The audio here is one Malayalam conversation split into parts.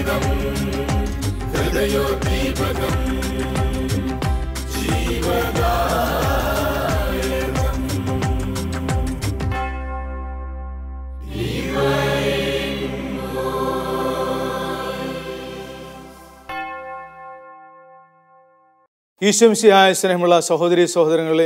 ദീപകം ഹൃദയോദ്ദീപകം ജീവദാ ഈശംശിയായ സ്നേഹമുള്ള സഹോദരി സഹോദരങ്ങളെ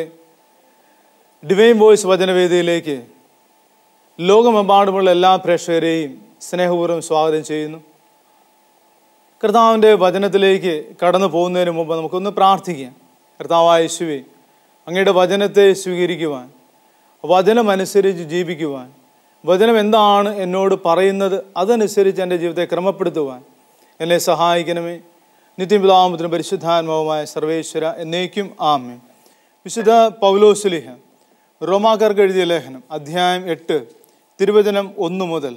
ഡിവൈൻ വോയിസ് വചനവേദിയിലേക്ക് ലോകമെമ്പാടുമുള്ള എല്ലാ പ്രേക്ഷകരെയും സ്നേഹപൂർവ്വം സ്വാഗതം ചെയ്യുന്നു കർത്താവിൻ്റെ വചനത്തിലേക്ക് കടന്നു പോകുന്നതിന് മുമ്പ് നമുക്കൊന്ന് പ്രാർത്ഥിക്കാം കർത്താവായ യേശുവെ അങ്ങയുടെ വചനത്തെ സ്വീകരിക്കുവാൻ വചനമനുസരിച്ച് ജീവിക്കുവാൻ വചനം എന്താണ് എന്നോട് പറയുന്നത് അതനുസരിച്ച് എൻ്റെ ജീവിതത്തെ ക്രമപ്പെടുത്തുവാൻ എന്നെ സഹായിക്കണമേ നിത്യപിതാമത്തിനും പരിശുദ്ധാത്മാവുമായ സർവേശ്വര എന്നേക്കും ആമേ വിശുദ്ധ പൗലോസുലിഹ റോമാക്കാർക്ക് എഴുതിയ ലേഖനം അധ്യായം എട്ട് തിരുവചനം ഒന്ന് മുതൽ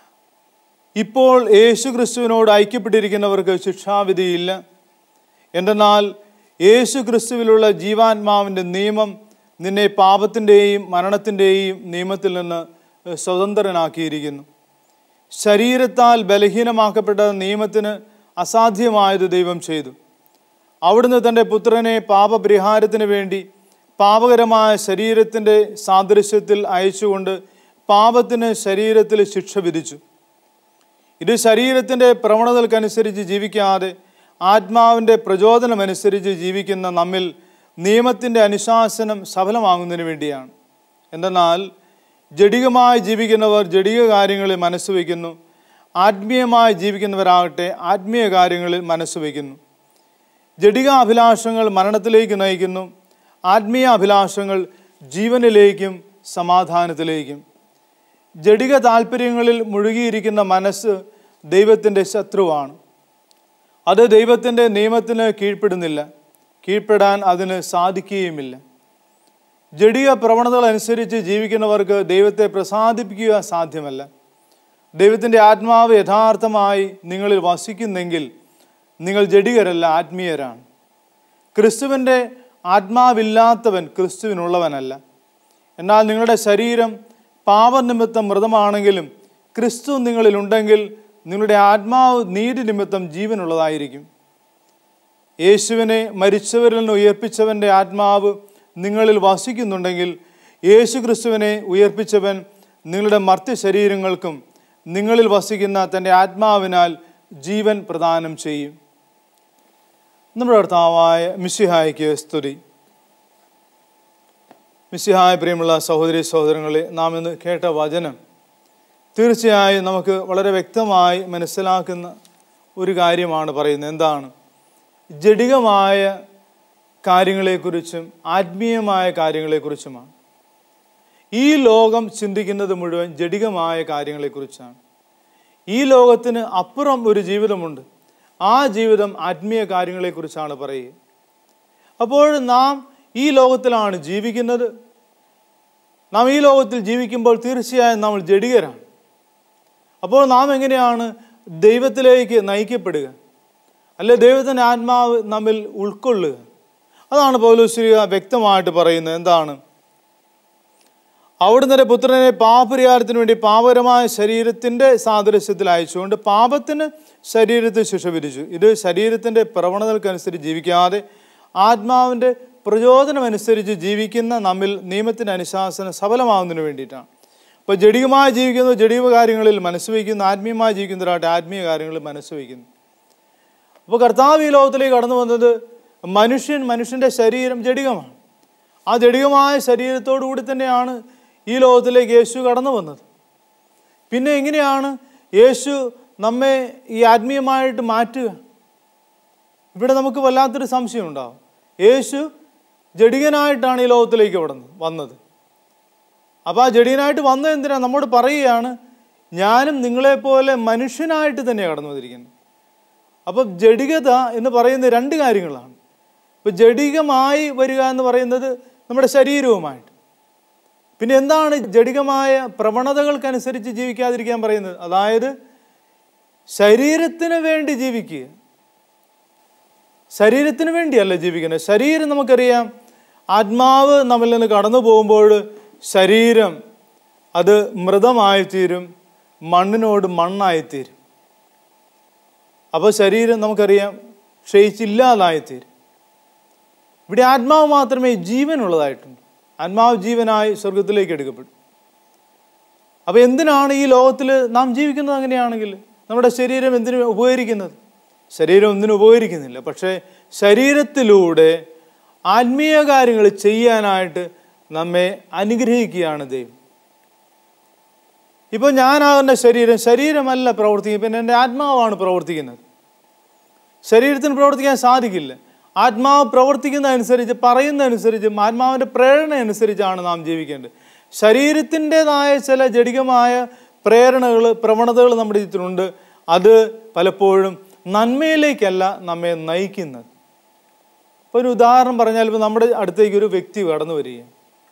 ഇപ്പോൾ യേശു ക്രിസ്തുവിനോട് ഐക്യപ്പെട്ടിരിക്കുന്നവർക്ക് ശിക്ഷാവിധിയില്ല എന്തെന്നാൽ യേശു ക്രിസ്തുവിലുള്ള ജീവാത്മാവിൻ്റെ നിയമം നിന്നെ പാപത്തിൻ്റെയും മരണത്തിൻ്റെയും നിയമത്തിൽ നിന്ന് സ്വതന്ത്രനാക്കിയിരിക്കുന്നു ശരീരത്താൽ ബലഹീനമാക്കപ്പെട്ട നിയമത്തിന് അസാധ്യമായത് ദൈവം ചെയ്തു അവിടുന്ന് തൻ്റെ പുത്രനെ പാപപരിഹാരത്തിന് വേണ്ടി പാപകരമായ ശരീരത്തിൻ്റെ സാദൃശ്യത്തിൽ അയച്ചുകൊണ്ട് പാപത്തിന് ശരീരത്തിൽ ശിക്ഷ വിധിച്ചു ഇത് ശരീരത്തിൻ്റെ പ്രവണതകൾക്കനുസരിച്ച് ജീവിക്കാതെ ആത്മാവിൻ്റെ പ്രചോദനമനുസരിച്ച് ജീവിക്കുന്ന നമ്മിൽ നിയമത്തിൻ്റെ അനുശാസനം സഫലമാകുന്നതിന് വേണ്ടിയാണ് എന്തെന്നാൽ ജഡികമായി ജീവിക്കുന്നവർ ജഡിക കാര്യങ്ങളിൽ മനസ്സ് വയ്ക്കുന്നു ആത്മീയമായി ജീവിക്കുന്നവരാകട്ടെ ആത്മീയ കാര്യങ്ങളിൽ മനസ്സ് വയ്ക്കുന്നു ജഡിക അഭിലാഷങ്ങൾ മരണത്തിലേക്ക് നയിക്കുന്നു ആത്മീയ അഭിലാഷങ്ങൾ ജീവനിലേക്കും സമാധാനത്തിലേക്കും ജഡിക താല്പര്യങ്ങളിൽ മുഴുകിയിരിക്കുന്ന മനസ്സ് ദൈവത്തിൻ്റെ ശത്രുവാണ് അത് ദൈവത്തിൻ്റെ നിയമത്തിന് കീഴ്പ്പെടുന്നില്ല കീഴ്പ്പെടാൻ അതിന് സാധിക്കുകയുമില്ല ജഡിക പ്രവണതകൾ അനുസരിച്ച് ജീവിക്കുന്നവർക്ക് ദൈവത്തെ പ്രസാദിപ്പിക്കുക സാധ്യമല്ല ദൈവത്തിൻ്റെ ആത്മാവ് യഥാർത്ഥമായി നിങ്ങളിൽ വസിക്കുന്നെങ്കിൽ നിങ്ങൾ ജഡികരല്ല ആത്മീയരാണ് ക്രിസ്തുവിൻ്റെ ആത്മാവില്ലാത്തവൻ ക്രിസ്തുവിനുള്ളവനല്ല എന്നാൽ നിങ്ങളുടെ ശരീരം പാപനിമിത്തം മൃതമാണെങ്കിലും ക്രിസ്തു നിങ്ങളിലുണ്ടെങ്കിൽ നിങ്ങളുടെ ആത്മാവ് നീതി നിമിത്തം ജീവനുള്ളതായിരിക്കും യേശുവിനെ മരിച്ചവരിൽ നിന്ന് ഉയർപ്പിച്ചവൻ്റെ ആത്മാവ് നിങ്ങളിൽ വസിക്കുന്നുണ്ടെങ്കിൽ യേശു ക്രിസ്തുവിനെ ഉയർപ്പിച്ചവൻ നിങ്ങളുടെ മർത്യ ശരീരങ്ങൾക്കും നിങ്ങളിൽ വസിക്കുന്ന തൻ്റെ ആത്മാവിനാൽ ജീവൻ പ്രദാനം ചെയ്യും നമ്മുടെ കർത്താവായ മിശിഹായ്ക്ക് സ്തുതി മിശിഹായ പ്രിയമുള്ള സഹോദരി സഹോദരങ്ങളെ നാം ഇന്ന് കേട്ട വചനം തീർച്ചയായും നമുക്ക് വളരെ വ്യക്തമായി മനസ്സിലാക്കുന്ന ഒരു കാര്യമാണ് പറയുന്നത് എന്താണ് ജഡികമായ കാര്യങ്ങളെക്കുറിച്ചും ആത്മീയമായ കാര്യങ്ങളെക്കുറിച്ചുമാണ് ഈ ലോകം ചിന്തിക്കുന്നത് മുഴുവൻ ജഡികമായ കാര്യങ്ങളെക്കുറിച്ചാണ് ഈ ലോകത്തിന് അപ്പുറം ഒരു ജീവിതമുണ്ട് ആ ജീവിതം ആത്മീയ കാര്യങ്ങളെക്കുറിച്ചാണ് പറയുക അപ്പോൾ നാം ഈ ലോകത്തിലാണ് ജീവിക്കുന്നത് നാം ഈ ലോകത്തിൽ ജീവിക്കുമ്പോൾ തീർച്ചയായും നമ്മൾ ജഡികരാണ് അപ്പോൾ നാം എങ്ങനെയാണ് ദൈവത്തിലേക്ക് നയിക്കപ്പെടുക അല്ലെ ദൈവത്തിൻ്റെ ആത്മാവ് നമ്മിൽ ഉൾക്കൊള്ളുക അതാണ് പൗലോശ്രീക വ്യക്തമായിട്ട് പറയുന്നത് എന്താണ് അവിടുന്ന് പുത്രനെ പാപപരിഹാരത്തിന് വേണ്ടി പാപകരമായ ശരീരത്തിൻ്റെ സാദൃശ്യത്തിൽ അയച്ചുകൊണ്ട് പാപത്തിന് ശരീരത്തിൽ ശിക്ഷ വിധിച്ചു ഇത് ശരീരത്തിൻ്റെ പ്രവണതകൾക്കനുസരിച്ച് ജീവിക്കാതെ ആത്മാവിൻ്റെ പ്രചോദനമനുസരിച്ച് ജീവിക്കുന്ന നമ്മിൽ നിയമത്തിൻ്റെ അനുശാസനം സഫലമാകുന്നതിന് വേണ്ടിയിട്ടാണ് അപ്പോൾ ജഡികമായി ജീവിക്കുന്ന ജഡിക കാര്യങ്ങളിൽ മനസ്സ് വയ്ക്കുന്ന ആത്മീയമായി ജീവിക്കുന്നവരായിട്ട് ആത്മീയ കാര്യങ്ങളിൽ മനസ്സ് വയ്ക്കുന്നു അപ്പോൾ കർത്താവ് ഈ ലോകത്തിലേക്ക് കടന്നു വന്നത് മനുഷ്യൻ മനുഷ്യൻ്റെ ശരീരം ജഡികമാണ് ആ ജഡികമായ ശരീരത്തോടു കൂടി തന്നെയാണ് ഈ ലോകത്തിലേക്ക് യേശു കടന്നു വന്നത് പിന്നെ എങ്ങനെയാണ് യേശു നമ്മെ ഈ ആത്മീയമായിട്ട് മാറ്റുക ഇവിടെ നമുക്ക് വല്ലാത്തൊരു സംശയം ഉണ്ടാവും യേശു ജഡികനായിട്ടാണ് ഈ ലോകത്തിലേക്ക് കടന്ന് വന്നത് അപ്പോൾ ആ ജഡികനായിട്ട് വന്നത് എന്തിനാ നമ്മോട് പറയുകയാണ് ഞാനും നിങ്ങളെപ്പോലെ മനുഷ്യനായിട്ട് തന്നെയാണ് കടന്നു വന്നിരിക്കുന്നത് അപ്പോൾ ജഡികത എന്ന് പറയുന്ന രണ്ട് കാര്യങ്ങളാണ് ഇപ്പോൾ ജഡികമായി വരിക എന്ന് പറയുന്നത് നമ്മുടെ ശരീരവുമായിട്ട് പിന്നെ എന്താണ് ജഡികമായ പ്രവണതകൾക്കനുസരിച്ച് ജീവിക്കാതിരിക്കാൻ പറയുന്നത് അതായത് ശരീരത്തിന് വേണ്ടി ജീവിക്കുക ശരീരത്തിന് വേണ്ടിയല്ല ജീവിക്കുന്നത് ശരീരം നമുക്കറിയാം ആത്മാവ് നമ്മിൽ നിന്ന് കടന്നു പോകുമ്പോൾ ശരീരം അത് മൃതമായിത്തീരും മണ്ണിനോട് മണ്ണായിത്തീരും അപ്പോൾ ശരീരം നമുക്കറിയാം ക്ഷയിച്ചില്ലാതായിത്തീരും ഇവിടെ ആത്മാവ് മാത്രമേ ജീവനുള്ളതായിട്ടുണ്ട് ആത്മാവ് ജീവനായി സ്വർഗത്തിലേക്ക് എടുക്കപ്പെടും അപ്പോൾ എന്തിനാണ് ഈ ലോകത്തിൽ നാം ജീവിക്കുന്നത് അങ്ങനെയാണെങ്കിൽ നമ്മുടെ ശരീരം എന്തിനു ഉപകരിക്കുന്നത് ശരീരം ഒന്നിനും ഉപകരിക്കുന്നില്ല പക്ഷേ ശരീരത്തിലൂടെ ആത്മീയ കാര്യങ്ങൾ ചെയ്യാനായിട്ട് നമ്മെ അനുഗ്രഹിക്കുകയാണ് ദൈവം ഇപ്പോൾ ഞാനാകുന്ന ശരീരം ശരീരമല്ല പ്രവർത്തിക്കുന്നത് പിന്നെ എൻ്റെ ആത്മാവാണ് പ്രവർത്തിക്കുന്നത് ശരീരത്തിന് പ്രവർത്തിക്കാൻ സാധിക്കില്ല ആത്മാവ് പ്രവർത്തിക്കുന്നതനുസരിച്ച് പറയുന്നതനുസരിച്ച് ആത്മാവിൻ്റെ പ്രേരണ അനുസരിച്ചാണ് നാം ജീവിക്കേണ്ടത് ശരീരത്തിൻ്റെതായ ചില ജടികമായ പ്രേരണകൾ പ്രവണതകൾ നമ്മുടെ ജീവിതത്തിലുണ്ട് അത് പലപ്പോഴും നന്മയിലേക്കല്ല നമ്മെ നയിക്കുന്നത് ഇപ്പോൾ ഒരു ഉദാഹരണം പറഞ്ഞാൽ ഇപ്പോൾ നമ്മുടെ അടുത്തേക്ക് ഒരു വ്യക്തി കടന്നു വരികയാണ്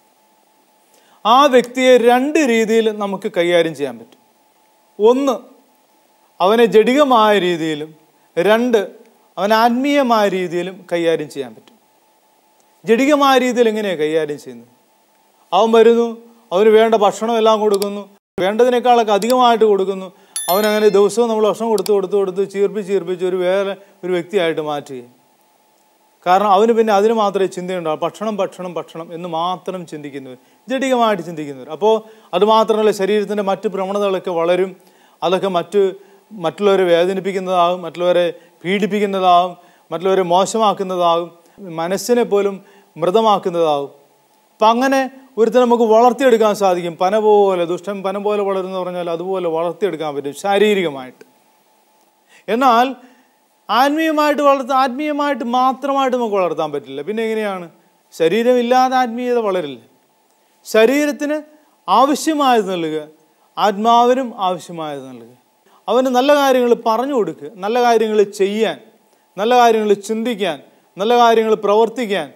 ആ വ്യക്തിയെ രണ്ട് രീതിയിൽ നമുക്ക് കൈകാര്യം ചെയ്യാൻ പറ്റും ഒന്ന് അവനെ ജടികമായ രീതിയിലും രണ്ട് അവൻ ആത്മീയമായ രീതിയിലും കൈകാര്യം ചെയ്യാൻ പറ്റും ജടികമായ രീതിയിൽ എങ്ങനെയാണ് കൈകാര്യം ചെയ്യുന്നത് അവൻ വരുന്നു അവന് വേണ്ട ഭക്ഷണം എല്ലാം കൊടുക്കുന്നു വേണ്ടതിനേക്കാളൊക്കെ അധികമായിട്ട് കൊടുക്കുന്നു അവനങ്ങനെ ദിവസവും നമ്മൾ ഭക്ഷണം കൊടുത്ത് കൊടുത്ത് കൊടുത്ത് ചീർപ്പിച്ച് ചീർപ്പിച്ച് ഒരു വേറെ ഒരു വ്യക്തിയായിട്ട് മാറ്റുകയും കാരണം അവന് പിന്നെ അതിന് മാത്രമേ ചിന്തയുണ്ടാവും ഭക്ഷണം ഭക്ഷണം ഭക്ഷണം എന്ന് മാത്രം ചിന്തിക്കുന്നവർ ജടികമായിട്ട് ചിന്തിക്കുന്നവർ അപ്പോൾ അതുമാത്രമല്ല ശരീരത്തിൻ്റെ മറ്റ് പ്രവണതകളൊക്കെ വളരും അതൊക്കെ മറ്റ് മറ്റുള്ളവരെ വേദനിപ്പിക്കുന്നതാകും മറ്റുള്ളവരെ പീഡിപ്പിക്കുന്നതാകും മറ്റുള്ളവരെ മോശമാക്കുന്നതാകും മനസ്സിനെ പോലും മൃതമാക്കുന്നതാകും അപ്പം അങ്ങനെ ഒരുത്തരം നമുക്ക് വളർത്തിയെടുക്കാൻ സാധിക്കും പന പോലെ ദുഷ്ടൻ പന പോലെ വളരുന്നു പറഞ്ഞാൽ അതുപോലെ വളർത്തിയെടുക്കാൻ പറ്റും ശാരീരികമായിട്ട് എന്നാൽ ആത്മീയമായിട്ട് വളർത്ത ആത്മീയമായിട്ട് മാത്രമായിട്ട് നമുക്ക് വളർത്താൻ പറ്റില്ല പിന്നെ എങ്ങനെയാണ് ശരീരമില്ലാതെ ആത്മീയത വളരില്ല ശരീരത്തിന് ആവശ്യമായത് നൽകുക ആത്മാവിനും ആവശ്യമായത് നൽകുക അവന് നല്ല കാര്യങ്ങൾ പറഞ്ഞു കൊടുക്കുക നല്ല കാര്യങ്ങൾ ചെയ്യാൻ നല്ല കാര്യങ്ങൾ ചിന്തിക്കാൻ നല്ല കാര്യങ്ങൾ പ്രവർത്തിക്കാൻ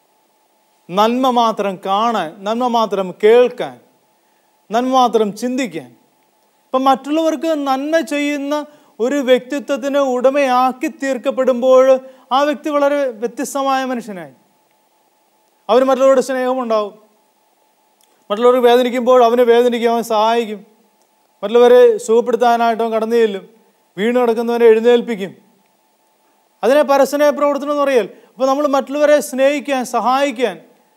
നന്മ മാത്രം കാണാൻ നന്മ മാത്രം കേൾക്കാൻ നന്മ മാത്രം ചിന്തിക്കാൻ ഇപ്പം മറ്റുള്ളവർക്ക് നന്മ ചെയ്യുന്ന ഒരു വ്യക്തിത്വത്തിന് ഉടമയാക്കി തീർക്കപ്പെടുമ്പോൾ ആ വ്യക്തി വളരെ വ്യത്യസ്തമായ മനുഷ്യനായി അവന് മറ്റുള്ളവരുടെ സ്നേഹമുണ്ടാവും മറ്റുള്ളവർ വേദനിക്കുമ്പോൾ അവനെ വേദനിക്കും അവൻ സഹായിക്കും മറ്റുള്ളവരെ സുഖപ്പെടുത്താനായിട്ട് അവൻ കടന്നു ചെല്ലും വീണ് കിടക്കുന്നവനെ എഴുന്നേൽപ്പിക്കും അതിനെ പരസ്നേഹ പ്രവർത്തനം എന്ന് പറയൽ അപ്പോൾ നമ്മൾ മറ്റുള്ളവരെ സ്നേഹിക്കാൻ സഹായിക്കാൻ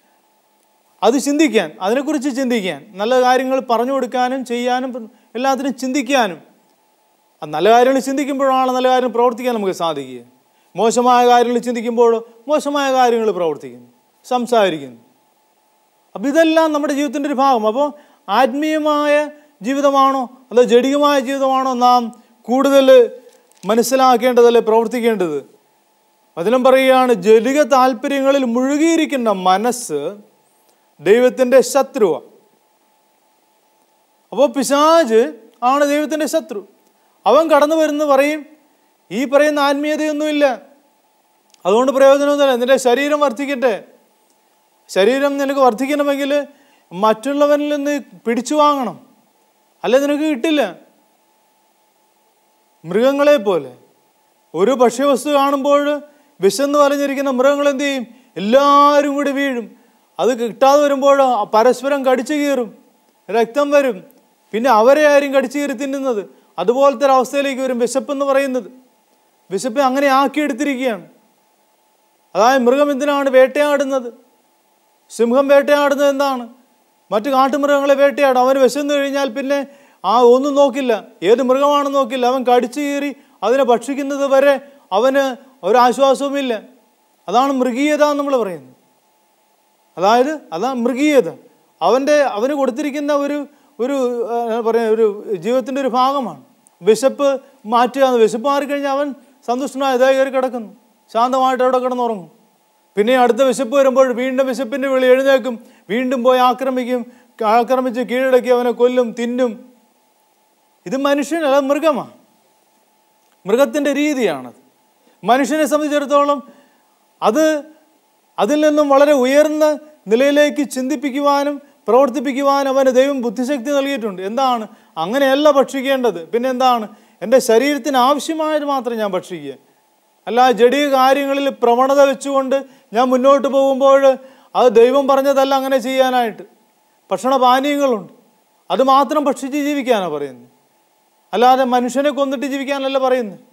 അത് ചിന്തിക്കാൻ അതിനെക്കുറിച്ച് ചിന്തിക്കാൻ നല്ല കാര്യങ്ങൾ പറഞ്ഞു കൊടുക്കാനും ചെയ്യാനും എല്ലാത്തിനും ചിന്തിക്കാനും ആ നല്ല കാര്യങ്ങൾ ചിന്തിക്കുമ്പോഴാണ് നല്ല കാര്യങ്ങൾ പ്രവർത്തിക്കാൻ നമുക്ക് സാധിക്കുക മോശമായ കാര്യങ്ങൾ ചിന്തിക്കുമ്പോൾ മോശമായ കാര്യങ്ങൾ പ്രവർത്തിക്കുന്നു സംസാരിക്കുന്നു അപ്പം ഇതെല്ലാം നമ്മുടെ ജീവിതത്തിൻ്റെ ഒരു ഭാഗം അപ്പോൾ ആത്മീയമായ ജീവിതമാണോ അതോ ജടികമായ ജീവിതമാണോ നാം കൂടുതൽ മനസ്സിലാക്കേണ്ടതല്ലേ പ്രവർത്തിക്കേണ്ടത് അതിലും പറയുകയാണ് ജലിക താല്പര്യങ്ങളിൽ മുഴുകിയിരിക്കുന്ന മനസ്സ് ദൈവത്തിൻ്റെ ശത്രുവാണ് അപ്പോൾ പിശാജ് ആണ് ദൈവത്തിൻ്റെ ശത്രു അവൻ കടന്നു വരുന്നു പറയും ഈ പറയുന്ന ആത്മീയതയൊന്നുമില്ല അതുകൊണ്ട് പ്രയോജനമൊന്നുമില്ല നിന്റെ ശരീരം വർദ്ധിക്കട്ടെ ശരീരം നിനക്ക് വർദ്ധിക്കണമെങ്കിൽ മറ്റുള്ളവരിൽ നിന്ന് പിടിച്ചു വാങ്ങണം അല്ലെ നിനക്ക് കിട്ടില്ല മൃഗങ്ങളെ പോലെ ഒരു ഭക്ഷ്യവസ്തു കാണുമ്പോൾ വിശന്ന് വലഞ്ഞിരിക്കുന്ന മൃഗങ്ങൾ എന്ത് ചെയ്യും എല്ലാവരും കൂടി വീഴും അത് കിട്ടാതെ വരുമ്പോൾ പരസ്പരം കടിച്ചു കീറും രക്തം വരും പിന്നെ അവരെ ആരും കടിച്ചു കീറി തിന്നുന്നത് അതുപോലത്തെ ഒരു അവസ്ഥയിലേക്ക് വരും വിശപ്പെന്ന് പറയുന്നത് വിശപ്പ് അങ്ങനെ ആക്കിയെടുത്തിരിക്കുകയാണ് അതായത് മൃഗം എന്തിനാണ് വേട്ടയാടുന്നത് സിംഹം വേട്ടയാടുന്നത് എന്താണ് മറ്റു കാട്ടുമൃഗങ്ങളെ വേട്ടയാടും അവന് വിശന്നു കഴിഞ്ഞാൽ പിന്നെ ആ ഒന്നും നോക്കില്ല ഏത് മൃഗമാണെന്ന് നോക്കില്ല അവൻ കടിച്ചു കീറി അതിനെ ഭക്ഷിക്കുന്നത് വരെ അവന് ഒരാശ്വാസവുമില്ല അതാണ് മൃഗീയത എന്ന് നമ്മൾ പറയുന്നത് അതായത് അതാണ് മൃഗീയത അവൻ്റെ അവന് കൊടുത്തിരിക്കുന്ന ഒരു ഒരു പറയാ ഒരു ജീവിതത്തിൻ്റെ ഒരു ഭാഗമാണ് വിശപ്പ് മാറ്റുക എന്ന് വിശപ്പ് മാറിക്കഴിഞ്ഞാൽ അവൻ സന്തുഷ്ടനായി ഇതായി കയറി കിടക്കുന്നു ശാന്തമായിട്ട് അവിടെ കിടന്നുറങ്ങും പിന്നെ അടുത്ത വിശപ്പ് വരുമ്പോൾ വീണ്ടും വിശപ്പിൻ്റെ വിളി എഴുന്നേക്കും വീണ്ടും പോയി ആക്രമിക്കും ആക്രമിച്ച് കീഴടക്കി അവനെ കൊല്ലും തിന്നും ഇത് മനുഷ്യനല്ല മൃഗമാണ് മൃഗത്തിൻ്റെ രീതിയാണത് മനുഷ്യനെ സംബന്ധിച്ചിടത്തോളം അത് അതിൽ നിന്നും വളരെ ഉയർന്ന നിലയിലേക്ക് ചിന്തിപ്പിക്കുവാനും പ്രവർത്തിപ്പിക്കുവാനും അവന് ദൈവം ബുദ്ധിശക്തി നൽകിയിട്ടുണ്ട് എന്താണ് അങ്ങനെയല്ല ഭക്ഷിക്കേണ്ടത് പിന്നെ എന്താണ് എൻ്റെ ശരീരത്തിന് ആവശ്യമായത് മാത്രം ഞാൻ ഭക്ഷിക്കുക അല്ല ജടിക കാര്യങ്ങളിൽ പ്രവണത വെച്ചുകൊണ്ട് ഞാൻ മുന്നോട്ട് പോകുമ്പോൾ അത് ദൈവം പറഞ്ഞതല്ല അങ്ങനെ ചെയ്യാനായിട്ട് ഭക്ഷണപാനീയങ്ങളുണ്ട് അത് മാത്രം ഭക്ഷിച്ച് ജീവിക്കാനാണ് പറയുന്നത് അല്ലാതെ മനുഷ്യനെ കൊന്നിട്ട് ജീവിക്കാനല്ല പറയുന്നത്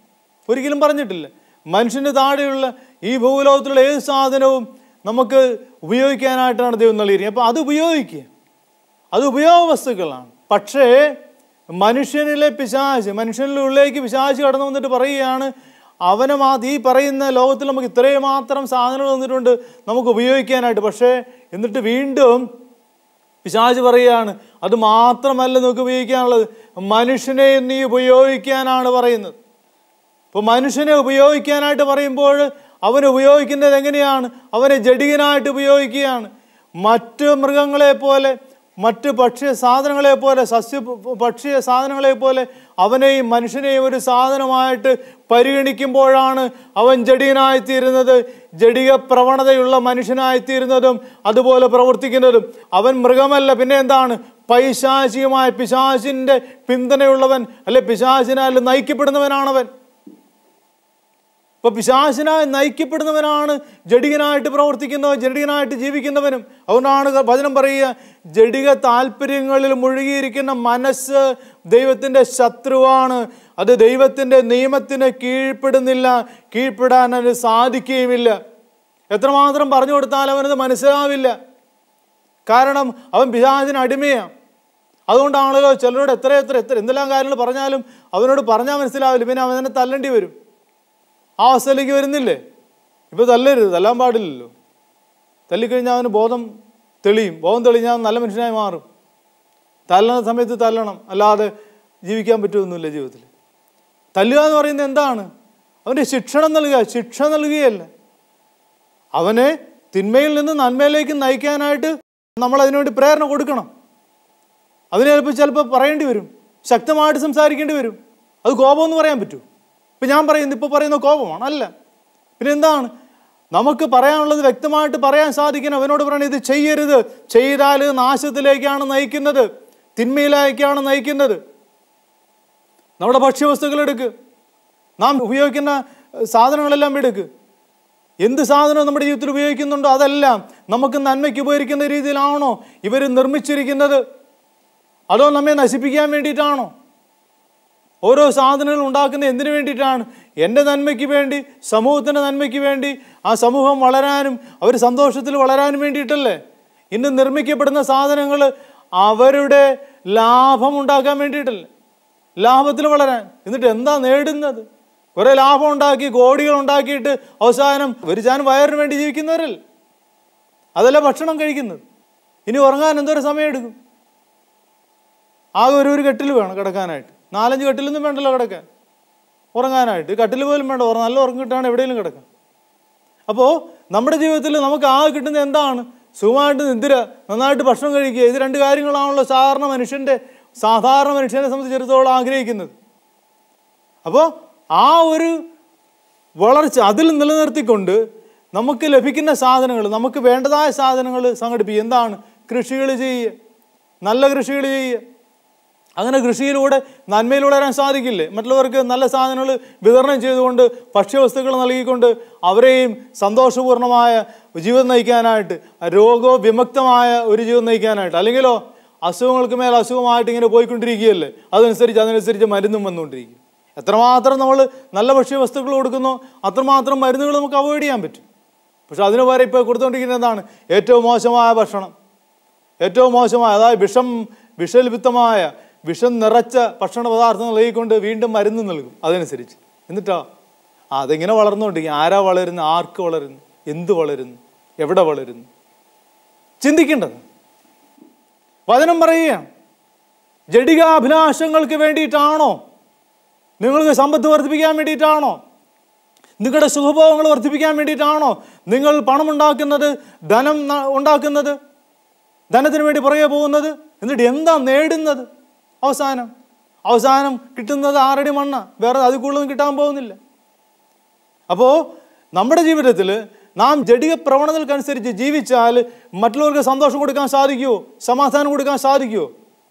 ഒരിക്കലും പറഞ്ഞിട്ടില്ല മനുഷ്യന് താഴെയുള്ള ഈ ഭൂലോകത്തിലുള്ള ഏത് സാധനവും നമുക്ക് ഉപയോഗിക്കാനായിട്ടാണ് ദൈവം നൽകിയിരിക്കുന്നത് അപ്പോൾ അത് ഉപയോഗിക്കുക അത് ഉപയോഗ വസ്തുക്കളാണ് പക്ഷേ മനുഷ്യനിലെ പിശാച് മനുഷ്യനിലെ ഉള്ളിലേക്ക് പിശാച് കടന്നു വന്നിട്ട് പറയുകയാണ് അവനെ മാ ഈ പറയുന്ന ലോകത്തിൽ നമുക്ക് ഇത്രയും മാത്രം സാധനങ്ങൾ തന്നിട്ടുണ്ട് നമുക്ക് ഉപയോഗിക്കാനായിട്ട് പക്ഷേ എന്നിട്ട് വീണ്ടും പിശാച് പറയുകയാണ് അത് മാത്രമല്ല നമുക്ക് ഉപയോഗിക്കാനുള്ളത് മനുഷ്യനെ നീ ഉപയോഗിക്കാനാണ് പറയുന്നത് ഇപ്പോൾ മനുഷ്യനെ ഉപയോഗിക്കാനായിട്ട് പറയുമ്പോൾ അവൻ ഉപയോഗിക്കുന്നത് എങ്ങനെയാണ് അവനെ ജഡികനായിട്ട് ഉപയോഗിക്കുകയാണ് മറ്റ് മൃഗങ്ങളെ പോലെ മറ്റ് ഭക്ഷ്യ സാധനങ്ങളെ പോലെ സസ്യ ഭക്ഷ്യ സാധനങ്ങളെ പോലെ അവനെയും മനുഷ്യനെയും ഒരു സാധനമായിട്ട് പരിഗണിക്കുമ്പോഴാണ് അവൻ ജഡികനായിത്തീരുന്നത് ജഡിക പ്രവണതയുള്ള മനുഷ്യനായിത്തീരുന്നതും അതുപോലെ പ്രവർത്തിക്കുന്നതും അവൻ മൃഗമല്ല പിന്നെ എന്താണ് പൈശാചികമായ പിശാചിൻ്റെ പിന്തുണയുള്ളവൻ അല്ലെ പിശാചിനാൽ നയിക്കപ്പെടുന്നവനാണവൻ ഇപ്പൊ പിശാചിനായി നയിക്കപ്പെടുന്നവനാണ് ജഡികനായിട്ട് പ്രവർത്തിക്കുന്നവൻ ജഡികനായിട്ട് ജീവിക്കുന്നവനും അതുകൊണ്ടാണ് വചനം പറയുക ജഡിക താല്പര്യങ്ങളിൽ മുഴുകിയിരിക്കുന്ന മനസ്സ് ദൈവത്തിൻ്റെ ശത്രുവാണ് അത് ദൈവത്തിൻ്റെ നിയമത്തിന് കീഴ്പ്പെടുന്നില്ല കീഴ്പ്പെടാൻ അതിന് സാധിക്കുകയുമില്ല എത്രമാത്രം പറഞ്ഞു കൊടുത്താൽ അവനത് മനസ്സിലാവില്ല കാരണം അവൻ പിശാചിന് അടിമയാണ് അതുകൊണ്ടാണല്ലോ ചിലരോട് എത്ര എത്ര എത്ര എന്തെല്ലാം കാര്യങ്ങൾ പറഞ്ഞാലും അവനോട് പറഞ്ഞാൽ മനസ്സിലാവില്ല പിന്നെ അവനെ തല്ലേണ്ടി വരും ആ അവസ്ഥയിലേക്ക് വരുന്നില്ലേ ഇപ്പോൾ തല്ലരുത് തല്ലാൻ പാടില്ലല്ലോ തല്ലിക്കഴിഞ്ഞാൽ അവന് ബോധം തെളിയും ബോധം തെളിഞ്ഞാൽ അവൻ നല്ല മനുഷ്യനായി മാറും തല്ലണ സമയത്ത് തല്ലണം അല്ലാതെ ജീവിക്കാൻ പറ്റുമൊന്നുമില്ല ജീവിതത്തിൽ തല്ലുക എന്ന് പറയുന്നത് എന്താണ് അവൻ്റെ ശിക്ഷണം നൽകുക ശിക്ഷ നൽകുകയല്ല അവനെ തിന്മയിൽ നിന്ന് നന്മയിലേക്ക് നയിക്കാനായിട്ട് നമ്മൾ അതിനുവേണ്ടി പ്രേരണ കൊടുക്കണം അതിന് ചിലപ്പോൾ ചിലപ്പോൾ പറയേണ്ടി വരും ശക്തമായിട്ട് സംസാരിക്കേണ്ടി വരും അത് കോപമെന്ന് പറയാൻ പറ്റൂ ഇപ്പം ഞാൻ പറയുന്നത് ഇപ്പോൾ പറയുന്ന കോപമാണ് അല്ല പിന്നെ എന്താണ് നമുക്ക് പറയാനുള്ളത് വ്യക്തമായിട്ട് പറയാൻ സാധിക്കണം അവനോട് പറയണം ഇത് ചെയ്യരുത് ചെയ്താൽ നാശത്തിലേക്കാണ് നയിക്കുന്നത് തിന്മയിലേക്കാണ് നയിക്കുന്നത് നമ്മുടെ ഭക്ഷ്യവസ്തുക്കൾ എടുക്ക് നാം ഉപയോഗിക്കുന്ന ഏഹ്, സാധനങ്ങളെല്ലാം എടുക്ക് എന്ത് സാധനവും നമ്മുടെ ജീവിതത്തിൽ ഉപയോഗിക്കുന്നുണ്ടോ അതെല്ലാം നമുക്ക് നന്മയ്ക്ക് ഉപകരിക്കുന്ന രീതിയിലാണോ ഇവർ നിർമ്മിച്ചിരിക്കുന്നത് അതോ നമ്മെ നശിപ്പിക്കാൻ വേണ്ടിയിട്ടാണോ ഓരോ സാധനങ്ങൾ ഉണ്ടാക്കുന്ന എന്തിനു വേണ്ടിയിട്ടാണ് എൻ്റെ നന്മയ്ക്ക് വേണ്ടി സമൂഹത്തിൻ്റെ നന്മയ്ക്ക് വേണ്ടി ആ സമൂഹം വളരാനും അവർ സന്തോഷത്തിൽ വളരാനും വേണ്ടിയിട്ടല്ലേ ഇന്ന് നിർമ്മിക്കപ്പെടുന്ന സാധനങ്ങൾ അവരുടെ ലാഭം ഉണ്ടാക്കാൻ വേണ്ടിയിട്ടല്ലേ ലാഭത്തിൽ വളരാൻ എന്നിട്ട് എന്താ നേടുന്നത് കുറേ ലാഭം ഉണ്ടാക്കി കോടികൾ ഉണ്ടാക്കിയിട്ട് അവസാനം ഒരു ചാൻ വയറിന് വേണ്ടി ജീവിക്കുന്നവരല്ലേ അതല്ല ഭക്ഷണം കഴിക്കുന്നത് ഇനി ഉറങ്ങാൻ എന്തോരം സമയം എടുക്കും ആകെ ഒരു ഒരു കെട്ടിൽ വേണം കിടക്കാനായിട്ട് നാലഞ്ച് കെട്ടിലൊന്നും വേണ്ടല്ലോ കിടക്കാൻ ഉറങ്ങാനായിട്ട് കട്ടിൽ പോലും വേണ്ട ഉറ- നല്ല ഉറക്കം കിട്ടാണ് എവിടെയെങ്കിലും കിടക്കാം അപ്പോൾ നമ്മുടെ ജീവിതത്തിൽ നമുക്ക് ആകെ കിട്ടുന്നത് എന്താണ് സുഖമായിട്ട് നിദ്ര നന്നായിട്ട് ഭക്ഷണം കഴിക്കുക ഇത് രണ്ട് കാര്യങ്ങളാണല്ലോ സാധാരണ മനുഷ്യൻ്റെ സാധാരണ മനുഷ്യനെ സംബന്ധിച്ചിടത്തോളം ആഗ്രഹിക്കുന്നത് അപ്പോൾ ആ ഒരു വളർച്ച അതിൽ നിലനിർത്തിക്കൊണ്ട് നമുക്ക് ലഭിക്കുന്ന സാധനങ്ങൾ നമുക്ക് വേണ്ടതായ സാധനങ്ങൾ സംഘടിപ്പിക്കുക എന്താണ് കൃഷികൾ ചെയ്യുക നല്ല കൃഷികൾ ചെയ്യുക അങ്ങനെ കൃഷിയിലൂടെ നന്മയിലൂടെ വരാൻ സാധിക്കില്ലേ മറ്റുള്ളവർക്ക് നല്ല സാധനങ്ങൾ വിതരണം ചെയ്തുകൊണ്ട് ഭക്ഷ്യവസ്തുക്കൾ നൽകിക്കൊണ്ട് അവരെയും സന്തോഷപൂർണ്ണമായ ജീവിതം നയിക്കാനായിട്ട് രോഗവിമുക്തമായ ഒരു ജീവിതം നയിക്കാനായിട്ട് അല്ലെങ്കിലോ അസുഖങ്ങൾക്ക് മേൽ അസുഖമായിട്ട് ഇങ്ങനെ പോയിക്കൊണ്ടിരിക്കുകയല്ലേ അതനുസരിച്ച് അതനുസരിച്ച് മരുന്നും വന്നുകൊണ്ടിരിക്കും എത്രമാത്രം നമ്മൾ നല്ല ഭക്ഷ്യവസ്തുക്കൾ കൊടുക്കുന്നോ അത്രമാത്രം മരുന്നുകൾ നമുക്ക് അവോയ്ഡ് ചെയ്യാൻ പറ്റും പക്ഷെ അതിന് പകരം ഇപ്പോൾ കൊടുത്തുകൊണ്ടിരിക്കുന്നത് എന്താണ് ഏറ്റവും മോശമായ ഭക്ഷണം ഏറ്റവും മോശമായ അതായത് വിഷം വിഷലിപ്തമായ വിഷം നിറച്ച ഭക്ഷണ പദാർത്ഥങ്ങൾ നൽകിക്കൊണ്ട് വീണ്ടും മരുന്ന് നൽകും അതനുസരിച്ച് എന്നിട്ടോ ആ അതെങ്ങനെ വളർന്നുകൊണ്ടിരിക്കും ആരാ വളരുന്നു ആർക്ക് വളരുന്നു എന്ത് വളരുന്നു എവിടെ വളരുന്നു ചിന്തിക്കേണ്ടത് വചനം പറയുകയാണ് ജഡികാഭിലാഷങ്ങൾക്ക് വേണ്ടിയിട്ടാണോ നിങ്ങൾക്ക് സമ്പത്ത് വർദ്ധിപ്പിക്കാൻ വേണ്ടിയിട്ടാണോ നിങ്ങളുടെ സുഖഭോഗങ്ങൾ വർദ്ധിപ്പിക്കാൻ വേണ്ടിയിട്ടാണോ നിങ്ങൾ പണമുണ്ടാക്കുന്നത് ധനം ന- ഉണ്ടാക്കുന്നത് ധനത്തിന് വേണ്ടി പുറകെ പോകുന്നത് എന്നിട്ട് എന്താ നേടുന്നത് അവസാനം അവസാനം കിട്ടുന്നത് ആറടി മണ്ണ വേറെ അതിൽ കൂടുതലൊന്നും കിട്ടാൻ പോകുന്നില്ല അപ്പോൾ നമ്മുടെ ജീവിതത്തിൽ നാം ജഡിക പ്രവണതകൾക്കനുസരിച്ച് ജീവിച്ചാൽ മറ്റുള്ളവർക്ക് സന്തോഷം കൊടുക്കാൻ സാധിക്കുമോ സമാധാനം കൊടുക്കാൻ സാധിക്കുമോ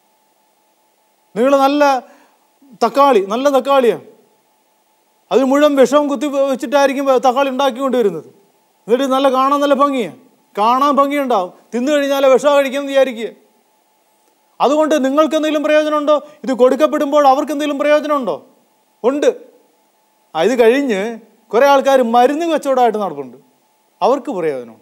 നിങ്ങൾ നല്ല തക്കാളി നല്ല തക്കാളിയാണ് അതിൽ മുഴുവൻ വിഷവും കുത്തി വെച്ചിട്ടായിരിക്കും തക്കാളി ഉണ്ടാക്കിക്കൊണ്ട് വരുന്നത് എന്നിട്ട് നല്ല കാണാൻ നല്ല ഭംഗിയാണ് കാണാൻ ഭംഗിയുണ്ടാവും തിന്നു കഴിഞ്ഞാൽ വിഷം കഴിക്കുമെന്ന് വിചാരിക്കുക അതുകൊണ്ട് നിങ്ങൾക്ക് എന്തെങ്കിലും പ്രയോജനമുണ്ടോ ഇത് കൊടുക്കപ്പെടുമ്പോൾ അവർക്ക് എന്തെങ്കിലും പ്രയോജനമുണ്ടോ ഉണ്ട് ആ, ഇത് കഴിഞ്ഞ് കുറേ ആൾക്കാർ മരുന്ന് കച്ചവടമായിട്ട് നടപ്പുണ്ട് അവർക്ക് പ്രയോജനമുണ്ട്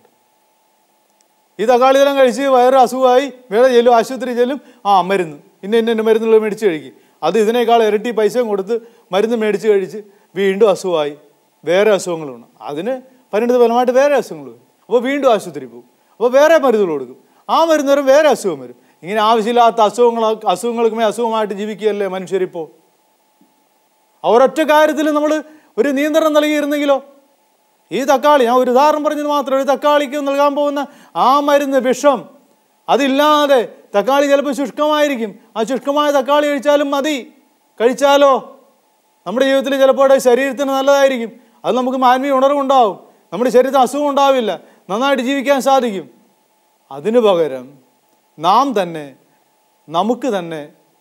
ഈ തക്കാളി തരം കഴിച്ച് വയറ് അസുഖമായി വേറെ ചെല്ലും ആശുപത്രി ചെല്ലും ആ മരുന്ന് ഇന്ന ഇന്ന ഇന്ന മരുന്നുകൾ മേടിച്ച് കഴിക്കും അത് ഇതിനേക്കാൾ ഇരട്ടി പൈസയും കൊടുത്ത് മരുന്ന് മേടിച്ച് കഴിച്ച് വീണ്ടും അസുഖമായി വേറെ അസുഖങ്ങളുണ്ട് അതിന് പരിണിത ഫലമായിട്ട് വേറെ അസുഖങ്ങൾ വരും അപ്പോൾ വീണ്ടും ആശുപത്രി പോകും അപ്പോൾ വേറെ മരുന്നുകൾ കൊടുക്കും ആ മരുന്ന് വരും വേറെ അസുഖം വരും ഇങ്ങനെ ആവശ്യമില്ലാത്ത അസുഖങ്ങൾ അസുഖങ്ങൾക്കുമേ അസുഖമായിട്ട് ജീവിക്കുകയല്ലേ മനുഷ്യരിപ്പോൾ അവരൊറ്റ കാര്യത്തിൽ നമ്മൾ ഒരു നിയന്ത്രണം നൽകിയിരുന്നെങ്കിലോ ഈ തക്കാളി ഞാൻ ഒരു ഉദാഹരണം പറഞ്ഞത് മാത്രം ഒരു തക്കാളിക്ക് നൽകാൻ പോകുന്ന ആ മരുന്ന് വിഷം അതില്ലാതെ തക്കാളി ചിലപ്പോൾ ശുഷ്കമായിരിക്കും ആ ശുഷ്കമായ തക്കാളി കഴിച്ചാലും മതി കഴിച്ചാലോ നമ്മുടെ ജീവിതത്തിൽ ചിലപ്പോൾ ശരീരത്തിന് നല്ലതായിരിക്കും അത് നമുക്ക് മാനവീയ ഉണർവുണ്ടാവും നമ്മുടെ ശരീരത്തിന് അസുഖം ഉണ്ടാവില്ല നന്നായിട്ട് ജീവിക്കാൻ സാധിക്കും അതിനു പകരം നാം തന്നെ നമുക്ക് തന്നെ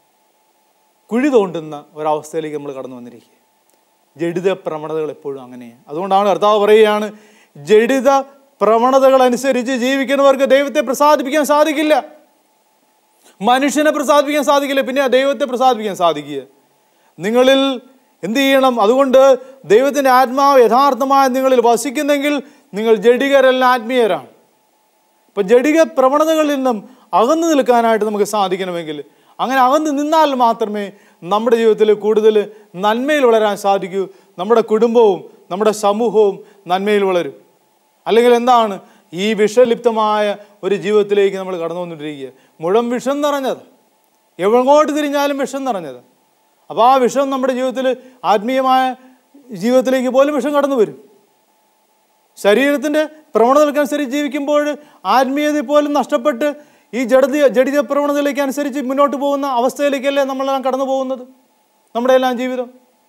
കുഴി തോണ്ടുന്ന ഒരവസ്ഥയിലേക്ക് നമ്മൾ കടന്നു വന്നിരിക്കുക ജഡിത പ്രവണതകൾ എപ്പോഴും അങ്ങനെയാണ് അതുകൊണ്ടാണ് കർത്താവ് പറയുകയാണ് ജഡിത പ്രവണതകൾ അനുസരിച്ച് ജീവിക്കുന്നവർക്ക് ദൈവത്തെ പ്രസാദിപ്പിക്കാൻ സാധിക്കില്ല മനുഷ്യനെ പ്രസാദിപ്പിക്കാൻ സാധിക്കില്ല പിന്നെ ആ ദൈവത്തെ പ്രസാദിപ്പിക്കാൻ സാധിക്കുക നിങ്ങളിൽ എന്ത് ചെയ്യണം അതുകൊണ്ട് ദൈവത്തിൻ്റെ ആത്മാവ് യഥാർത്ഥമായ നിങ്ങളിൽ വസിക്കുന്നെങ്കിൽ നിങ്ങൾ ജഡികരല്ല ആത്മീയരാണ് ഇപ്പം ജഡിക പ്രവണതകളിൽ നിന്നും അകന്നു നിൽക്കാനായിട്ട് നമുക്ക് സാധിക്കണമെങ്കിൽ അങ്ങനെ അകന്നു നിന്നാൽ മാത്രമേ നമ്മുടെ ജീവിതത്തിൽ കൂടുതൽ നന്മയിൽ വളരാൻ സാധിക്കൂ നമ്മുടെ കുടുംബവും നമ്മുടെ സമൂഹവും നന്മയിൽ വളരും അല്ലെങ്കിൽ എന്താണ് ഈ വിഷലിപ്തമായ ഒരു ജീവിതത്തിലേക്ക് നമ്മൾ കടന്നു വന്നിട്ടിരിക്കുക മുഴുവൻ വിഷം നിറഞ്ഞത് എവങ്ങോട്ട് തിരിഞ്ഞാലും വിഷം നിറഞ്ഞത് അപ്പോൾ ആ വിഷം നമ്മുടെ ജീവിതത്തിൽ ആത്മീയമായ ജീവിതത്തിലേക്ക് പോലും വിഷം കടന്നു വരും ശരീരത്തിൻ്റെ പ്രവണതകൾക്കനുസരിച്ച് ജീവിക്കുമ്പോൾ ആത്മീയത പോലും നഷ്ടപ്പെട്ട് ഈ ജഡതി ജഡിത പ്രവണതയിലേക്ക് അനുസരിച്ച് മുന്നോട്ട് പോകുന്ന അവസ്ഥയിലേക്കല്ലേ നമ്മളെല്ലാം കടന്നു പോകുന്നത് നമ്മുടെ എല്ലാം ജീവിതം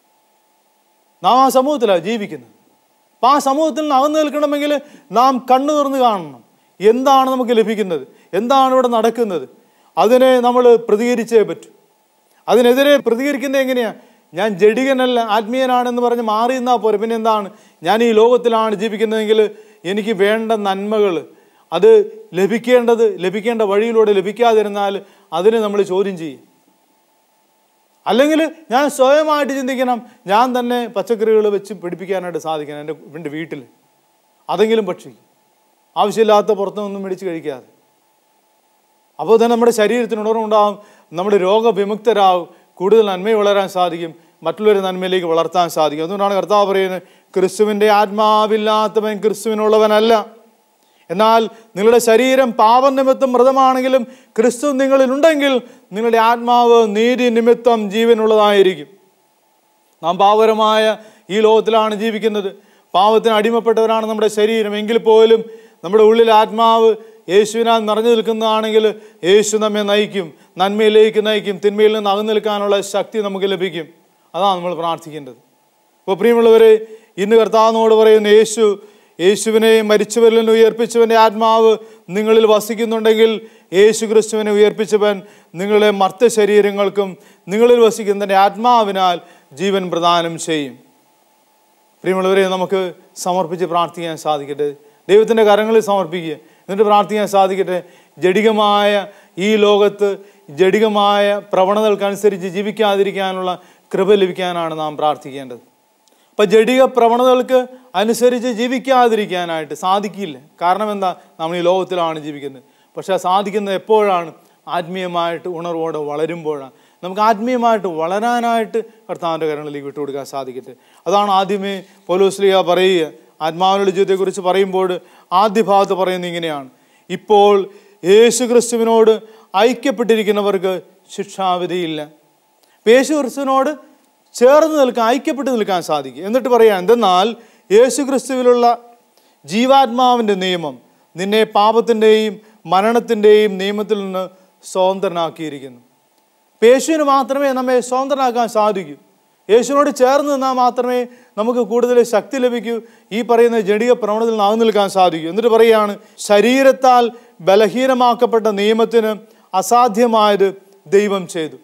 നാം ആ സമൂഹത്തിലാണ് ജീവിക്കുന്നത് അപ്പം ആ സമൂഹത്തിൽ നിന്ന് അകന്നു നിൽക്കണമെങ്കിൽ നാം കണ്ണു തുറന്ന് കാണണം എന്താണ് നമുക്ക് ലഭിക്കുന്നത് എന്താണ് ഇവിടെ നടക്കുന്നത് അതിനെ നമ്മൾ പ്രതികരിച്ചേ പറ്റൂ അതിനെതിരെ പ്രതികരിക്കുന്നത് എങ്ങനെയാണ് ഞാൻ ജഡികനല്ല ആത്മീയനാണെന്ന് പറഞ്ഞ് മാറി നിന്നാൽ പോരെ പിന്നെ എന്താണ് ഞാൻ ഈ ലോകത്തിലാണ് ജീവിക്കുന്നതെങ്കിൽ എനിക്ക് വേണ്ട നന്മകൾ അത് ലഭിക്കേണ്ടത് ലഭിക്കേണ്ട വഴിയിലൂടെ ലഭിക്കാതിരുന്നാൽ അതിനെ നമ്മൾ ചോദ്യം ചെയ്യും അല്ലെങ്കിൽ ഞാൻ സ്വയമായിട്ട് ചിന്തിക്കണം ഞാൻ തന്നെ പച്ചക്കറികൾ വെച്ച് പിടിപ്പിക്കാനായിട്ട് സാധിക്കണം എൻ്റെ എൻ്റെ വീട്ടിൽ അതെങ്കിലും ഭക്ഷിക്കും ആവശ്യമില്ലാത്ത പുറത്തുനിന്നും മേടിച്ച് കഴിക്കാതെ അപ്പോൾ തന്നെ നമ്മുടെ ശരീരത്തിന് ഉണർവുണ്ടാകും നമ്മുടെ രോഗവിമുക്തരാകും കൂടുതൽ നന്മ വളരാൻ സാധിക്കും മറ്റുള്ളവരെ നന്മയിലേക്ക് വളർത്താൻ സാധിക്കും അതുകൊണ്ടാണ് കർത്താവ് പറയുന്നത് ക്രിസ്തുവിൻ്റെ ആത്മാവില്ലാത്തവൻ ക്രിസ്തുവിനുള്ളവനല്ല എന്നാൽ നിങ്ങളുടെ ശരീരം പാപനിമിത്തം മൃതമാണെങ്കിലും ക്രിസ്തു നിങ്ങളിലുണ്ടെങ്കിൽ നിങ്ങളുടെ ആത്മാവ് നീതി നിമിത്തം ജീവനുള്ളതായിരിക്കും നാം പാവരമായ ഈ ലോകത്തിലാണ് ജീവിക്കുന്നത് പാവത്തിന് അടിമപ്പെട്ടവരാണ് നമ്മുടെ ശരീരം എങ്കിൽ പോലും നമ്മുടെ ഉള്ളിൽ ആത്മാവ് യേശുവിനാൽ നിറഞ്ഞു നിൽക്കുന്നതാണെങ്കിൽ യേശു നമ്മെ നയിക്കും നന്മയിലേക്ക് നയിക്കും തിന്മയിൽ നിന്ന് അകന്നു നിൽക്കാനുള്ള ശക്തി നമുക്ക് ലഭിക്കും അതാണ് നമ്മൾ പ്രാർത്ഥിക്കേണ്ടത് അപ്പോൾ പ്രിയമുള്ളവരെ ഇന്ന് കർത്താവിനോട് പറയുന്ന യേശു യേശുവിനെ മരിച്ചവരിൽ നിന്ന് ഉയർപ്പിച്ചവൻ്റെ ആത്മാവ് നിങ്ങളിൽ വസിക്കുന്നുണ്ടെങ്കിൽ യേശു ക്രിസ്തുവിനെ ഉയർപ്പിച്ചവൻ നിങ്ങളെ മർത്ത ശരീരങ്ങൾക്കും നിങ്ങളിൽ വസിക്കുന്നതിൻ്റെ ആത്മാവിനാൽ ജീവൻ പ്രദാനം ചെയ്യും പ്രിയമുള്ളവരെ നമുക്ക് സമർപ്പിച്ച് പ്രാർത്ഥിക്കാൻ സാധിക്കട്ടെ ദൈവത്തിൻ്റെ കരങ്ങളിൽ സമർപ്പിക്കുക എന്നിട്ട് പ്രാർത്ഥിക്കാൻ സാധിക്കട്ടെ ജഡികമായ ഈ ലോകത്ത് ജഡികമായ പ്രവണതകൾക്കനുസരിച്ച് ജീവിക്കാതിരിക്കാനുള്ള കൃപ ലഭിക്കാനാണ് നാം പ്രാർത്ഥിക്കേണ്ടത് അപ്പം ജഡിക പ്രവണതകൾക്ക് അനുസരിച്ച് ജീവിക്കാതിരിക്കാനായിട്ട് സാധിക്കില്ല കാരണം എന്താ നമ്മൾ ഈ ലോകത്തിലാണ് ജീവിക്കുന്നത് പക്ഷെ അത് സാധിക്കുന്നത് എപ്പോഴാണ് ആത്മീയമായിട്ട് ഉണർവോടെ വളരുമ്പോഴാണ് നമുക്ക് ആത്മീയമായിട്ട് വളരാനായിട്ട് കർത്താവിൻ്റെ കരങ്ങളിലേക്ക് വിട്ടുകൊടുക്കാൻ സാധിക്കട്ടെ അതാണ് ആദ്യമേ പോലോസ്ലിയ പറയുക ആത്മാവിനുള്ള ജീവിതത്തെക്കുറിച്ച് പറയുമ്പോൾ ആദ്യ ഭാഗത്ത് പറയുന്നത് ഇങ്ങനെയാണ് ഇപ്പോൾ യേശു ക്രിസ്തുവിനോട് ഐക്യപ്പെട്ടിരിക്കുന്നവർക്ക് ശിക്ഷാവിധിയില്ല ഇപ്പം യേശു ക്രിസ്തുവിനോട് ചേർന്ന് നിൽക്കാൻ ഐക്യപ്പെട്ട് നിൽക്കാൻ സാധിക്കും എന്നിട്ട് പറയാം എന്തെന്നാൽ യേശു ക്രിസ്തുവിലുള്ള ജീവാത്മാവിൻ്റെ നിയമം നിന്നെ പാപത്തിൻ്റെയും മരണത്തിൻ്റെയും നിയമത്തിൽ നിന്ന് സ്വതന്ത്രനാക്കിയിരിക്കുന്നു ഇപ്പം യേശുവിന് മാത്രമേ നമ്മെ സ്വതന്ത്രനാക്കാൻ സാധിക്കൂ യേശുവിനോട് ചേർന്ന് നിന്നാൽ മാത്രമേ നമുക്ക് കൂടുതൽ ശക്തി ലഭിക്കൂ ഈ പറയുന്ന ജടിക പ്രവണതയിൽ നിന്ന് അകന്നു നിൽക്കാൻ സാധിക്കൂ എന്നിട്ട് പറയുകയാണ് ശരീരത്താൽ ബലഹീനമാക്കപ്പെട്ട നിയമത്തിന് അസാധ്യമായത് ദൈവം ചെയ്തു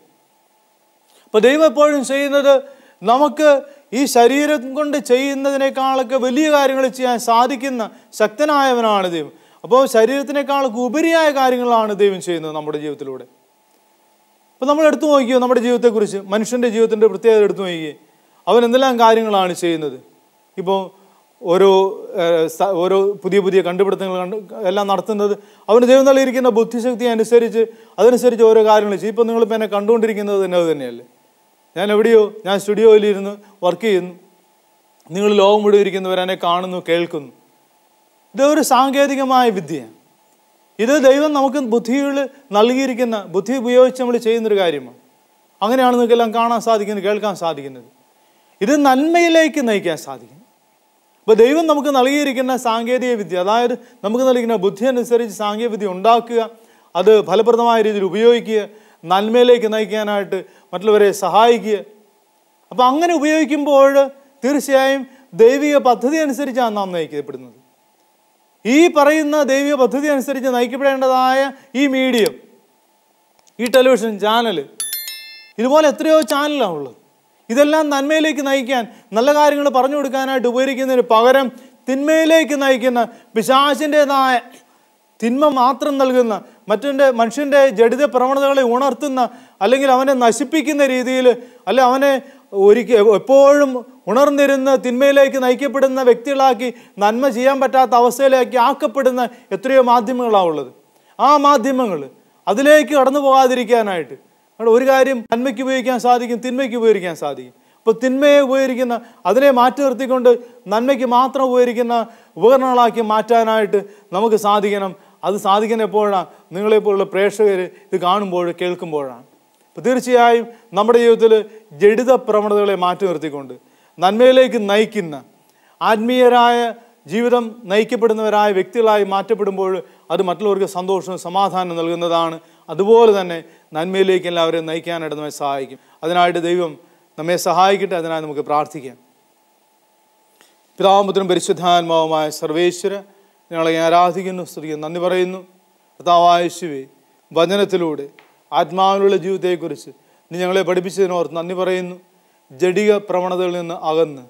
അപ്പോൾ ദൈവം എപ്പോഴും ചെയ്യുന്നത് നമുക്ക് ഈ ശരീരം കൊണ്ട് ചെയ്യുന്നതിനേക്കാളൊക്കെ വലിയ കാര്യങ്ങൾ ചെയ്യാൻ സാധിക്കുന്ന ശക്തനായവനാണ് ദൈവം അപ്പോൾ ശരീരത്തിനേക്കാളൊക്കെ ഉപരിയായ കാര്യങ്ങളാണ് ദൈവം ചെയ്യുന്നത് നമ്മുടെ ജീവിതത്തിലൂടെ അപ്പോൾ നമ്മൾ എടുത്തു നോക്കിയോ നമ്മുടെ ജീവിതത്തെക്കുറിച്ച് മനുഷ്യൻ്റെ ജീവിതത്തിൻ്റെ പ്രത്യേകത എടുത്തു നോക്കിയേ അവൻ എന്തെല്ലാം കാര്യങ്ങളാണ് ചെയ്യുന്നത് ഇപ്പോൾ ഓരോ ഏഹ്, സ- ഓരോ പുതിയ പുതിയ കണ്ടുപിടുത്തങ്ങൾ കണ്ട് എല്ലാം നടത്തുന്നത് അവന് ദൈവം നൽകിയിരിക്കുന്ന ബുദ്ധിശക്തി അനുസരിച്ച് അതനുസരിച്ച് ഓരോ കാര്യങ്ങൾ ചെയ്യും ഇപ്പം നിങ്ങളിപ്പോൾ എന്നെ കണ്ടുകൊണ്ടിരിക്കുന്നത് തന്നെ അത് തന്നെയല്ലേ ഞാൻ എവിടെയോ ഞാൻ സ്റ്റുഡിയോയിലിരുന്ന് വർക്ക് ചെയ്യുന്നു നിങ്ങൾ ലോകം മുഴുവൻ ഇരിക്കുന്നവർ എന്നെ കാണുന്നു കേൾക്കുന്നു ഇതൊരു സാങ്കേതികമായ വിദ്യയാണ് ഇത് ദൈവം നമുക്ക് ബുദ്ധികൾ നൽകിയിരിക്കുന്ന ബുദ്ധി ഉപയോഗിച്ച് നമ്മൾ ചെയ്യുന്നൊരു കാര്യമാണ് അങ്ങനെയാണ് നിങ്ങൾക്കെല്ലാം കാണാൻ സാധിക്കുന്നത് കേൾക്കാൻ സാധിക്കുന്നത് ഇത് നന്മയിലേക്ക് നയിക്കാൻ സാധിക്കും അപ്പോൾ ദൈവം നമുക്ക് നൽകിയിരിക്കുന്ന സാങ്കേതിക വിദ്യ അതായത് നമുക്ക് നൽകുന്ന ബുദ്ധി അനുസരിച്ച് സാങ്കേതിക വിദ്യ ഉണ്ടാക്കുക അത് ഫലപ്രദമായ രീതിയിൽ ഉപയോഗിക്കുക നന്മയിലേക്ക് നയിക്കാനായിട്ട് മറ്റുള്ളവരെ സഹായിക്കുക അപ്പോൾ അങ്ങനെ ഉപയോഗിക്കുമ്പോൾ തീർച്ചയായും ദൈവിക പദ്ധതി അനുസരിച്ചാണ് നാം നയിക്കപ്പെടുന്നത് ഈ പറയുന്ന ദൈവിക പദ്ധതി അനുസരിച്ച് നയിക്കപ്പെടേണ്ടതായ ഈ മീഡിയം ഈ ടെലിവിഷൻ ചാനൽ ഇതുപോലെ എത്രയോ ചാനലാണ് ഉള്ളത് ഇതെല്ലാം നന്മയിലേക്ക് നയിക്കാൻ നല്ല കാര്യങ്ങൾ പറഞ്ഞു കൊടുക്കാനായിട്ട് ഉപകരിക്കുന്നതിന് പകരം തിന്മയിലേക്ക് നയിക്കുന്ന പിശാചിൻ്റെതായ തിന്മ മാത്രം നൽകുന്ന മറ്റൻ്റെ മനുഷ്യൻ്റെ ജഡിത പ്രവണതകളെ ഉണർത്തുന്ന അല്ലെങ്കിൽ അവനെ നശിപ്പിക്കുന്ന രീതിയിൽ അല്ലെ അവനെ ഒരിക്കൽ എപ്പോഴും ഉണർന്നിരുന്ന് തിന്മയിലേക്ക് നയിക്കപ്പെടുന്ന വ്യക്തികളാക്കി നന്മ ചെയ്യാൻ പറ്റാത്ത അവസ്ഥയിലേക്ക് ആക്കപ്പെടുന്ന എത്രയോ മാധ്യമങ്ങളാണ് ഉള്ളത് ആ മാധ്യമങ്ങൾ അതിലേക്ക് കടന്നു പോകാതിരിക്കാനായിട്ട് അവിടെ ഒരു കാര്യം നന്മയ്ക്ക് ഉപയോഗിക്കാൻ സാധിക്കും തിന്മയ്ക്ക് ഉപയോഗിക്കാൻ സാധിക്കും അപ്പോൾ തിന്മയെ ഉപകരിക്കുന്ന അതിനെ മാറ്റി നിർത്തിക്കൊണ്ട് നന്മയ്ക്ക് മാത്രം ഉപകരിക്കുന്ന ഉപകരണങ്ങളാക്കി മാറ്റാനായിട്ട് നമുക്ക് സാധിക്കണം അത് സാധിക്കുന്ന എപ്പോഴാണ് നിങ്ങളെപ്പോലുള്ള പ്രേക്ഷകർ ഇത് കാണുമ്പോൾ കേൾക്കുമ്പോഴാണ് അപ്പോൾ തീർച്ചയായും നമ്മുടെ ജീവിതത്തിൽ ജഡിത പ്രവണതകളെ മാറ്റി നിർത്തിക്കൊണ്ട് നന്മയിലേക്ക് നയിക്കുന്ന ആത്മീയരായ ജീവിതം നയിക്കപ്പെടുന്നവരായ വ്യക്തികളായി മാറ്റപ്പെടുമ്പോൾ അത് മറ്റുള്ളവർക്ക് സന്തോഷവും സമാധാനം നൽകുന്നതാണ് അതുപോലെ തന്നെ നന്മയിലേക്ക് എല്ലാവരെയും നയിക്കാനായിട്ട് നമ്മെ സഹായിക്കും അതിനായിട്ട് ദൈവം നമ്മെ സഹായിക്കട്ടെ അതിനായി നമുക്ക് പ്രാർത്ഥിക്കാം പിതാമപുത്രനും പരിശുദ്ധാത്മാവുമായ സർവേശ്വര ഞങ്ങളെ ഞാൻ ആരാധിക്കുന്നു സ്തുതിക്കുന്നു നന്ദി പറയുന്നു കർത്താവായ ശിവേ വചനത്തിലൂടെ ആത്മാവിലുള്ള ജീവിതത്തെക്കുറിച്ച് നീ ഞങ്ങളെ പഠിപ്പിച്ചതിനോർത്ത് നന്ദി പറയുന്നു ജഡിക പ്രവണതകളിൽ നിന്ന് അകന്ന്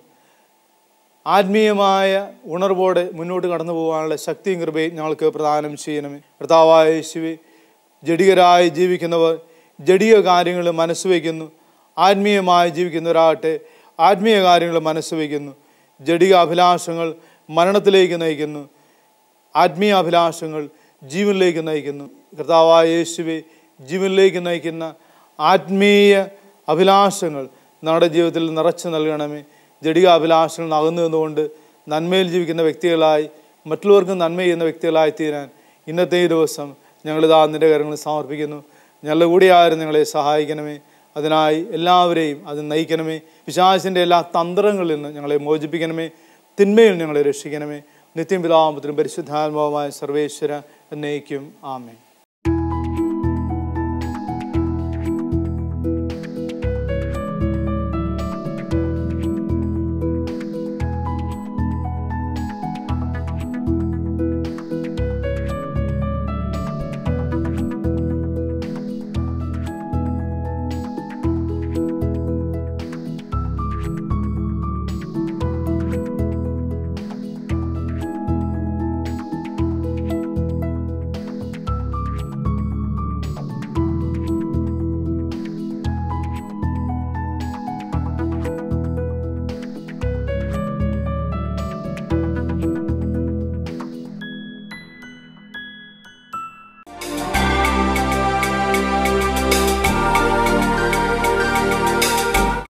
ആത്മീയമായ ഉണർവോടെ മുന്നോട്ട് കടന്നു പോകാനുള്ള ശക്തിയും കൃപയും ഞങ്ങൾക്ക് പ്രദാനം ചെയ്യണമേ കർത്താവായ യേശുവെ ജഡികരായി ജീവിക്കുന്നവർ ജഡിക കാര്യങ്ങൾ മനസ്സ് വയ്ക്കുന്നു ആത്മീയമായി ജീവിക്കുന്നവരാകട്ടെ ആത്മീയ കാര്യങ്ങൾ മനസ്സ് വയ്ക്കുന്നു ജഡിക അഭിലാഷങ്ങൾ മരണത്തിലേക്ക് നയിക്കുന്നു ആത്മീയ അഭിലാഷങ്ങൾ ജീവനിലേക്ക് നയിക്കുന്നു കർത്താവായ യേശുവെ ജീവനിലേക്ക് നയിക്കുന്ന ആത്മീയ അഭിലാഷങ്ങൾ നമ്മുടെ ജീവിതത്തിൽ നിറച്ചു നൽകണമേ ജഡിക അഭിലാഷങ്ങൾ നിന്ന് അകന്നു നിന്നുകൊണ്ട് നന്മയിൽ ജീവിക്കുന്ന വ്യക്തികളായി മറ്റുള്ളവർക്കും നന്മ ചെയ്യുന്ന വ്യക്തികളായി തീരാൻ ഇന്നത്തെ ഈ ദിവസം ഞങ്ങളിതാ നിന്റെ കരങ്ങളിൽ സമർപ്പിക്കുന്നു ഞങ്ങളുടെ കൂടെയാരും നിങ്ങളെ സഹായിക്കണമേ അതിനായി എല്ലാവരെയും അത് നയിക്കണമേ പിശാചിൻ്റെ എല്ലാ തന്ത്രങ്ങളിൽ നിന്ന് ഞങ്ങളെ മോചിപ്പിക്കണമേ തിന്മയിൽ ഞങ്ങളെ രക്ഷിക്കണമേ നിത്യം പിതാമത്തിനും പരിശുദ്ധാത്മാവുമായ സർവേശ്വര എന്നേക്കും ആമേ